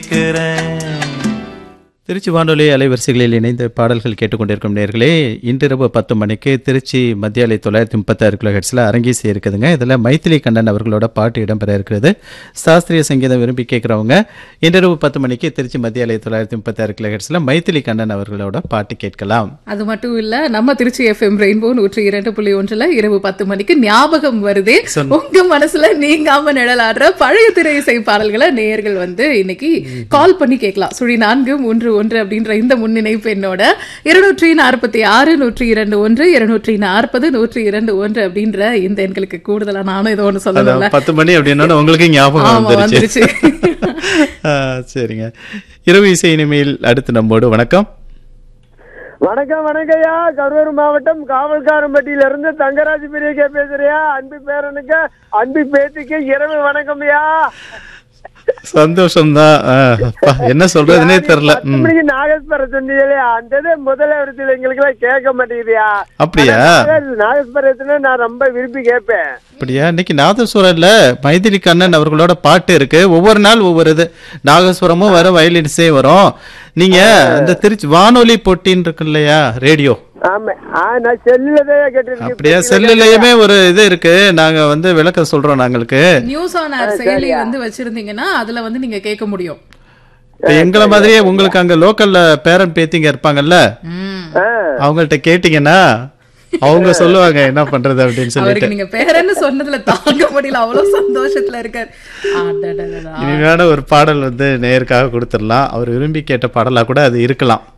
கேட்கிறேன் திருச்சி வானொலி அலைவரிசைகளில் இணைந்த பாடல்கள் கேட்டுக்கொண்டிருக்கும் நேர்களே இன்றிரவு பத்து மணிக்கு திருச்சி மத்திய அலை தொள்ளாயிரத்தி முப்பத்தாறு கிலோ ஹெட்ஸில் அரங்கேசி இருக்குதுங்க இதில் மைத்திலி கண்ணன் அவர்களோட பாட்டு இடம்பெற இருக்கிறது சாஸ்திரிய சங்கீதம் விரும்பி கேட்குறவங்க இன்றிரவு பத்து மணிக்கு திருச்சி மத்திய அலை தொள்ளாயிரத்தி முப்பத்தாறு கிலோ ஹெட்ஸில் மைத்திலி கண்ணன் அவர்களோட பாட்டு கேட்கலாம் அது மட்டும் இல்ல நம்ம திருச்சி எஃப்எம் ரெயின்போ நூற்றி இரண்டு புள்ளி ஒன்றுல இரவு பத்து மணிக்கு ஞாபகம் வருதே உங்க மனசுல நீங்காம நிழலாடுற பழைய திரை இசை பாடல்களை நேயர்கள் வந்து இன்னைக்கு கால் பண்ணி கேட்கலாம் சுழி நான்கு மூன்று ஒன்று அப்படின்ற இந்த முன்னிணைப்பு என்னோட இருநூற்றி நாற்பத்தி ஆறு நூற்றி இரண்டு ஒன்று இருநூற்றி நாற்பது நூற்றி இரண்டு ஒன்று அப்படின்ற இந்த எண்களுக்கு கூடுதலா நானும் ஏதோ ஒண்ணு சொல்லல அதான் பத்து மணி அப்படின்னா உங்களுக்கு ஞாபகம் ஆமா வந்துருச்சு வந்துருச்சு ஆ, சரிங்க இரவு இசை இனிமேல் அடுத்து நம்மோடு வணக்கம் வணக்கம் வணக்கம்யா கரூர் மாவட்டம் காவல்காரம்பட்டியில இருந்து தங்கராஜ் பெரியக்கே பேசுறியா அன்பு பேரனுக்கு அன்பு பேத்திக்கு இரவு வணக்கம்யா சந்தோஷம்தான் ஆ, அப்பா, என்ன சொல்றதுனே தெரியல பத்து ம். மணிக்கு நாகஸ்வர சொன்னீங்களே அந்த இது முதல் இடத்துல எங்களுக்கு எல்லாம் கேட்க மாட்டேங்குதுயா அப்படியா? நாகஸ்வரத்துல நான் ரொம்ப விரும்பி கேட்பேன் அப்படியா இன்னைக்கு நாதஸ்வரம்ல மைதிலி கண்ணன் அவர்களோட பாட்டு இருக்கு ஒவ்வொரு நாள் ஒவ்வொரு இது நாகஸ்வரமும் வரும் வயலின்ஸே வரும் நீங்க அந்த திருச்சி வானொலி போட்டின்னு இருக்கு இல்லையா ரேடியோ ஆமா ஆ நான் செல்லுல தான் கேட்டிருக்கேன் அப்படியா செல்லுலயுமே ஒரு இது இருக்கு நாங்க வந்து விளக்கம் சொல்றோம் நாங்களுக்கு நியூஸ் ஆன் ஏர் செயலி வந்து வச்சிருந்தீங்கன்னா அதுல வந்து நீங்க கேட்க முடியும் இப்ப எங்களை மாதிரியே உங்களுக்கு அங்க லோக்கல்ல பேரன் பேத்திங்க இருப்பாங்கல்ல ம். ஆ. அவங்கள்ட்ட கேட்டீங்கன்னா அவங்க சொல்லுவாங்க என்ன பண்றது அப்படின்னு சொல்லிட்டு அவருக்கு நீங்க பேரன்னு சொன்னதுல தாங்க முடியல அவ்வளவு சந்தோஷத்துல இருக்காரு அடடடடா. இனிமையான ஒரு பாடல் வந்து நேருக்காக கொடுத்துடலாம் அவர் விரும்பி கேட்ட பாடலா கூட அது இருக்கலாம்